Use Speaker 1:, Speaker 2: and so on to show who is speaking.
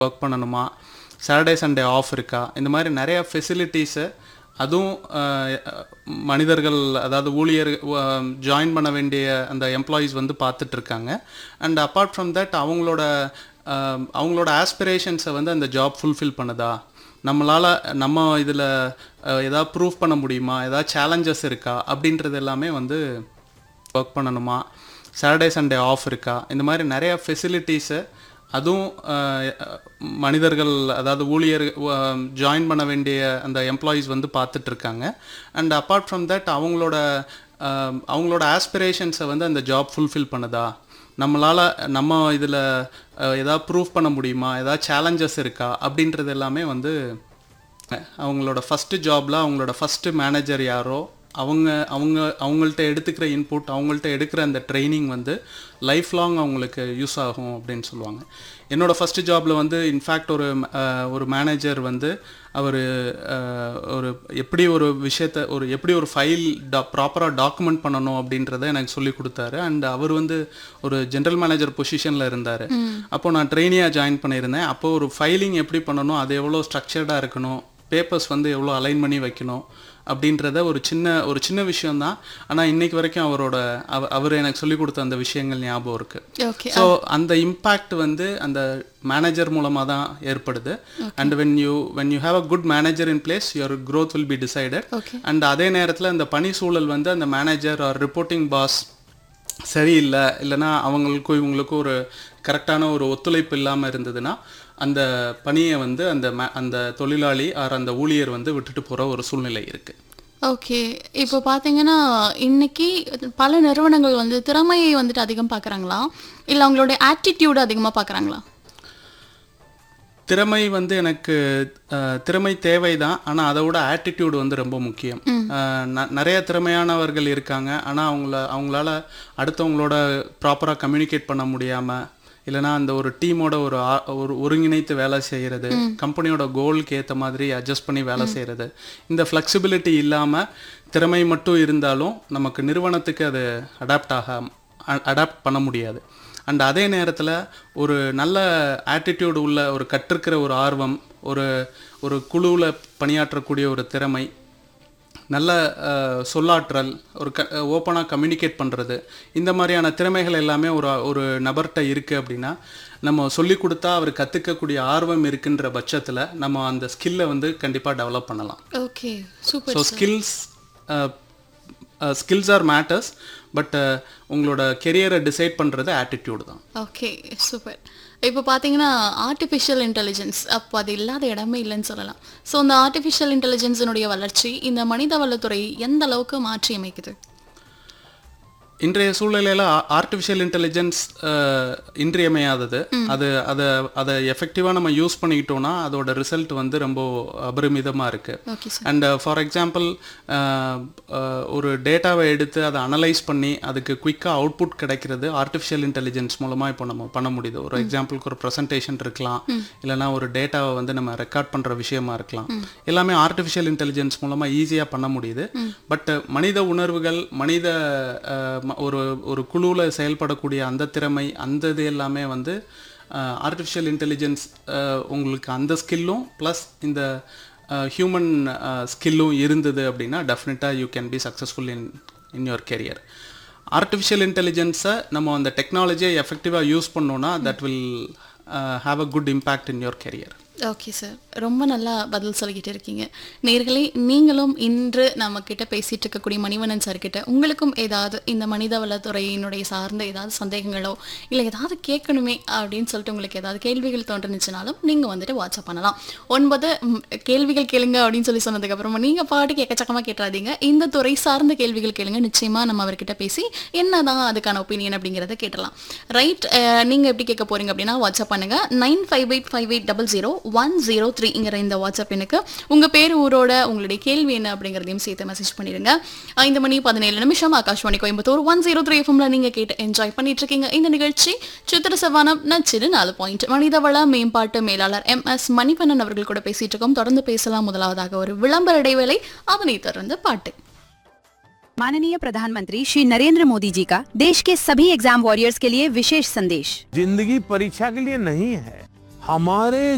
Speaker 1: work பண்ணணுமா Saturday Sunday off இருக்கா இந்த மாதிரி நிறைய ஃபெசிலிட்டிஸு அதுவும் அஹ், மனிதர்கள் அதாவது ஊழியர் ஜாயின் பண்ண வேண்டிய அந்த எம்ப்ளாயீஸ் வந்து பார்த்துட்டு இருக்காங்க அண்ட் அப்பார்ட் ஃப்ரம் தட் அவங்களோட அஹ், அவங்களோட ஆஸ்பிரேஷன்ஸை வந்து அந்த ஜாப் ஃபுல்ஃபில் பண்ணுதா நம்மளால் நம்ம இதில் ஏதாவது ப்ரூவ் பண்ண முடியுமா ஏதாவது சேலஞ்சஸ் இருக்கா அப்படின்றது எல்லாமே வந்து ஒர்க் பண்ணணுமா சாட்டர்டே சண்டே ஆஃப் இருக்கா இந்த மாதிரி நிறைய ஃபெசிலிட்டிஸு அதுவும் அஹ், மனிதர்கள் அதாவது ஊழியர் ஜாயின் பண்ண வேண்டிய அந்த எம்ப்ளாயீஸ் வந்து பார்த்துட்டு இருக்காங்க அண்ட் அப்பார்ட் ஃப்ரம் தட் அவங்களோட அஹ், அவங்களோட ஆஸ்பிரேஷன்ஸை வந்து அந்த ஜாப் ஃபுல்ஃபில் பண்ணுதா நம்மளால் நம்ம இதில் ஏதாவது ப்ரூவ் பண்ண முடியுமா ஏதாவது சேலஞ்சஸ் இருக்கா அப்படின்றது எல்லாமே வந்து அவங்களோட ஃபஸ்ட்டு ஜாபில் அவங்களோட ஃபஸ்ட்டு மேனேஜர் யாரோ அவங்க அவங்க அவங்கள்ட்ட எடுத்துக்கிற இன்புட் அவங்கள்ட்ட எடுக்கிற அந்த ட்ரைனிங் வந்து லைஃப் லாங் அவங்களுக்கு யூஸ் ஆகும் அப்படின்னு சொல்லுவாங்க என்னோட ஃபஸ்ட்டு ஜாபில் வந்து இன்ஃபேக்ட் ஒரு அஹ், ஒரு மேனேஜர் வந்து அவர் ஒரு எப்படி ஒரு விஷயத்த ஒரு எப்படி ஒரு ஃபைல் டா ப்ராப்பராக டாக்குமெண்ட் பண்ணணும் அப்படின்றத எனக்கு சொல்லி கொடுத்தாரு அண்ட் அவர் வந்து ஒரு ஜென்ரல் மேனேஜர் பொசிஷனில் இருந்தார் அப்போ நான் ட்ரெயினியாக ஜாயின் பண்ணியிருந்தேன் அப்போ ஒரு ஃபைலிங் எப்படி பண்ணணும் அது எவ்வளோ ஸ்ட்ரக்சர்டாக இருக்கணும் பேப்பர்ஸ் வந்து எவ்வளோ அலைன் பண்ணி வைக்கணும் அப்படின்றத ஒரு சின்ன ஒரு சின்ன விஷயம்தான் ஆனால் இன்னைக்கு வரைக்கும் அவரோட அவ அவர் எனக்கு சொல்லி கொடுத்த அந்த விஷயங்கள் ஞாபகம் இருக்குது
Speaker 2: ஓகே
Speaker 1: ஸோ அந்த இம்பேக்ட் வந்து அந்த மேனேஜர் மூலமாக தான் ஏற்படுது and when you when you have a good manager in place your growth will be decided
Speaker 2: okay
Speaker 1: and அதே நேரத்தில் அந்த பணி சூழல் வந்து அந்த மேனேஜர் ஆர் ரிப்போர்ட்டிங் பாஸ் சரியில்லை இல்லைன்னா அவங்களுக்கும் இவங்களுக்கும் ஒரு கரெக்டான ஒரு ஒத்துழைப்பு இல்லாமல் இருந்ததுன்னா அந்த பணியை வந்து அந்த ம- அந்த தொழிலாளி ஆர் அந்த ஊழியர் வந்து விட்டுட்டு போகிற ஒரு சூழ்நிலை இருக்குது
Speaker 2: ஓகே இப்போ பார்த்தீங்கன்னா இன்னைக்கு பல நிறுவனங்கள் வந்து திறமையை வந்துட்டு அதிகம் பார்க்குறாங்களா இல்லை அவங்களோட ஆட்டிடியூட் அதிகமாக பார்க்குறாங்களா
Speaker 1: திறமை வந்து எனக்கு அஹ், திறமை தேவைதான் ஆனால் அதை விட ஆட்டிடியூட் வந்து ரொம்ப முக்கியம் அஹ், ந- நிறைய திறமையானவர்கள் இருக்காங்க ஆனால் அவங்கள அவங்களால அடுத்தவங்களோட ப்ராப்பராக கம்யூனிகேட் பண்ண முடியாமல் இல்லைன்னா அந்த ஒரு டீமோட ஒரு ஆ- ஒரு ஒருங்கிணைத்து வேலை செய்கிறது கம்பெனியோட கோலுக்கு ஏற்ற மாதிரி அட்ஜஸ்ட் பண்ணி வேலை செய்கிறது இந்த ஃப்ளெக்சிபிலிட்டி இல்லாமல் திறமை மட்டும் இருந்தாலும் நமக்கு நிறுவனத்துக்கு அது அடாப்ட் ஆக அடாப்ட் பண்ண முடியாது அண்ட் அதே நேரத்தில் ஒரு நல்ல ஆட்டிடியூட் உள்ள ஒரு கற்றுக்கிற ஒரு ஆர்வம் ஒரு ஒரு குழுவில் பணியாற்றக்கூடிய ஒரு திறமை நல்ல அஹ், சொல்லாற்றல் ஒரு க ஓப்பனாக கம்யூனிகேட் பண்ணுறது இந்த மாதிரியான திறமைகள் எல்லாமே ஒரு ஒரு நபர்கிட்ட இருக்குது அப்படின்னா நம்ம சொல்லி கொடுத்தா அவர் கற்றுக்கக்கூடிய ஆர்வம் இருக்குன்ற பட்சத்தில் நம்ம அந்த ஸ்கில்லை வந்து கண்டிப்பாக டெவலப் பண்ணலாம்
Speaker 2: okay super
Speaker 1: so skills skills are matters but உங்களோட கெரியரை டிசைட் பண்ணுறது ஆட்டிடியூடு தான்
Speaker 2: ஓகே சூப்பர் இப்போ பார்த்தீங்கன்னா ஆர்டிஃபிஷியல் இன்டெலிஜென்ஸ் அப்போ அது இல்லாத இடமே இல்லைன்னு சொல்லலாம் ஸோ அந்த ஆர்டிஃபிஷியல் இன்டெலிஜென்ஸினுடைய வளர்ச்சி இந்த மனித வளத்துறை எந்த அளவுக்கு மாற்றி அமைக்குது
Speaker 1: இன்றைய சூழ்நிலையில் ஆர்டிஃபிஷியல் இன்டெலிஜென்ஸ் இன்றியமையாதது அது அதை அதை எஃபெக்டிவாக நம்ம யூஸ் பண்ணிக்கிட்டோம்னா அதோட ரிசல்ட் வந்து ரொம்ப அபரிமிதமாக இருக்குது
Speaker 2: okay sir
Speaker 1: and for example ஒரு டேட்டாவை எடுத்து அதை அனலைஸ் பண்ணி அதுக்கு குயிக்காக அவுட்புட் கிடைக்கிறது ஆர்டிஃபிஷியல் இன்டெலிஜென்ஸ் மூலமாக இப்போ நம்ம பண்ண முடியுது ஒரு எக்ஸாம்பிளுக்கு ஒரு ப்ரெசன்டேஷன் இருக்கலாம் இல்லைன்னா ஒரு டேட்டாவை வந்து நம்ம ரெக்கார்ட் பண்ணுற விஷயமா இருக்கலாம் எல்லாமே ஆர்டிஃபிஷியல் இன்டெலிஜென்ஸ் மூலமாக ஈஸியாக பண்ண முடியுது பட் மனித உணர்வுகள் மனித அஹ், ம- ஒரு ஒரு குழுவில் செயல்படக்கூடிய அந்த திறமை அந்த இது எல்லாமே வந்து ஆர்டிஃபிஷியல் இன்டெலிஜென்ஸ் உங்களுக்கு அந்த ஸ்கில்லும் ப்ளஸ் இந்த ஹியூமன் ஸ்கில்லும் இருந்தது அப்படின்னா டெஃபினட்டாக you can be successful in in your career artificial இன்டெலிஜென்ஸை நம்ம அந்த டெக்னாலஜியை எஃபெக்டிவாக யூஸ் பண்ணோன்னா that will have a good impact in your career
Speaker 2: okay sir ரொம்ப நல்லா பதில் சொல்லிக்கிட்டு இருக்கீங்க நேர்களே நீங்களும் இன்று நம்ம கிட்ட பேசிட்டு இருக்கக்கூடிய மணிவண்ணன் சார் கிட்ட உங்களுக்கும் ஏதாவது இந்த மனித வளத்துறையினுடைய சார்ந்த ஏதாவது சந்தேகங்களோ இல்லை ஏதாவது கேட்கணுமே அப்படின்னு சொல்லிட்டு உங்களுக்கு ஏதாவது கேள்விகள் தோன்றுனுச்சுனாலும் நீங்கள் வந்துட்டு வாட்ஸ்அப் பண்ணலாம் ஒன்பது ம், கேள்விகள் கேளுங்க அப்படின்னு சொல்லி சொன்னதுக்கு அப்புறமா நீங்கள் பாட்டுக்கு எக்கச்சக்கமாக கேட்டுறாதீங்க இந்த துறை சார்ந்த கேள்விகள் கேளுங்க நிச்சயமாக நம்ம அவர்கிட்ட பேசி என்னதான் அதுக்கான ஒப்பீனியன் அப்படிங்கிறத கேட்டலாம் ரைட் நீங்கள் எப்படி கேட்க போறீங்க அப்படின்னா வாட்ஸ்அப் பண்ணுங்க nine five eight five eight double zero one zero த்ரீங்கிற இந்த வாட்ஸ்அப் எனக்கு உங்க பேர் ஊரோட உங்களுடைய கேள்வி என்ன அப்படிங்கிறதையும் சேர்த்து மெசேஜ் பண்ணிடுங்க ஐந்து மணி பதினேழு நிமிஷம் Akashvani Coimbatore one zero three எஃப்எம்ல நீங்க கேட்டு என்ஜாய் பண்ணிட்டு இருக்கீங்க இந்த நிகழ்ச்சி சித்திர சவானம் நச்சிரு நாலு பாயிண்ட் மனிதவள மேம்பாட்டு மேலாளர் எம் எஸ் மணிவண்ணன் அவர்கள் கூட பேசிட்டு இருக்கோம் தொடர்ந்து பேசலாம் முதலாவதாக ஒரு விளம்பர இடைவேளை அதனை தொடர்ந்து பாட்டு
Speaker 3: माननीय प्रधानमंत्री श्री नरेंद्र मोदी जी का देश के सभी एग्जाम वॉरियर्स के लिए विशेष संदेश
Speaker 4: जिंदगी परीक्षा के लिए नहीं है हमारे